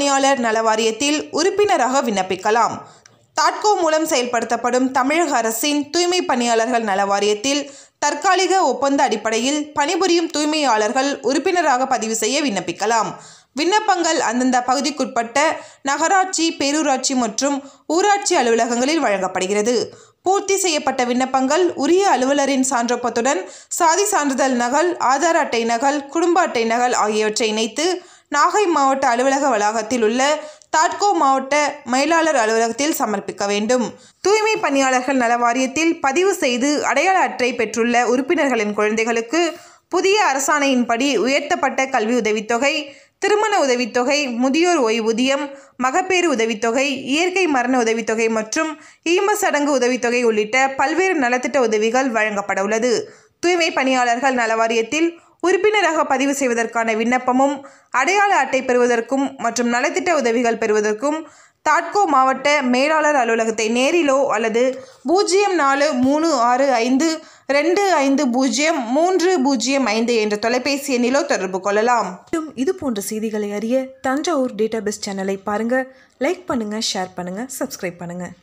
பணியாளர் நல வாரியத்தில் உறுப்பினராக விண்ணப்பிக்கலாம் தாட்கோ மூலம் செயல்படுத்தப்படும் தமிழக அரசின் தூய்மை பணியாளர்கள் நல வாரியத்தில் தற்காலிக ஒப்பந்த அடிப்படையில் பணிபுரியும் தூய்மையாளர்கள் உறுப்பினராக பதிவு செய்ய விண்ணப்பிக்கலாம் விண்ணப்பங்கள் அந்தந்த பகுதிக்குட்பட்ட நகராட்சி பேரூராட்சி மற்றும் ஊராட்சி அலுவலகங்களில் வழங்கப்படுகிறது பூர்த்தி செய்யப்பட்ட விண்ணப்பங்கள் உரிய அலுவலரின் சான்றொப்பத்துடன் சாதி சான்றிதழ் நகல் ஆதார் அட்டை நகல் குடும்ப அட்டை நகல் ஆகியவற்றை இணைத்து நாகை மாவட்ட அலுவலக வளாகத்தில் உள்ள தாட்கோ மாவட்ட மேலாளர் அலுவலகத்தில் சமர்ப்பிக்க வேண்டும் தூய்மை பணியாளர்கள் நல வாரியத்தில் பதிவு செய்து அடையாள அட்டை பெற்றுள்ள உறுப்பினர்களின் குழந்தைகளுக்கு புதிய அரசாணையின்படி உயர்த்தப்பட்ட கல்வி உதவித்தொகை திருமண உதவித்தொகை முதியோர் ஓய்வூதியம் மகப்பேறு உதவித்தொகை இயற்கை மரண உதவித்தொகை மற்றும் ஈம சடங்கு உதவித்தொகை உள்ளிட்ட பல்வேறு நலத்திட்ட உதவிகள் வழங்கப்பட உள்ளது தூய்மை பணியாளர்கள் நல வாரியத்தில் உறுப்பினராக பதிவு செய்வதற்கான விண்ணப்பமும் அடையாள அட்டை பெறுவதற்கும் மற்றும் நலத்திட்ட உதவிகள் பெறுவதற்கும் தாட்கோ மாவட்ட மேலாளர் அலுவலகத்தை நேரிலோ அல்லது பூஜ்ஜியம் நாலு மூணு ஆறு ஐந்து ரெண்டு ஐந்து பூஜ்ஜியம் மூன்று பூஜ்ஜியம் ஐந்து என்ற தொலைபேசி எண்ணிலோ தொடர்பு கொள்ளலாம் மேலும் இது போன்ற செய்திகளை அறிய தஞ்சாவூர் டேட்டாபேஸ் சேனலை பாருங்க லைக் பண்ணுங்க ஷேர் பண்ணுங்க சப்ஸ்கிரைப் பண்ணுங்க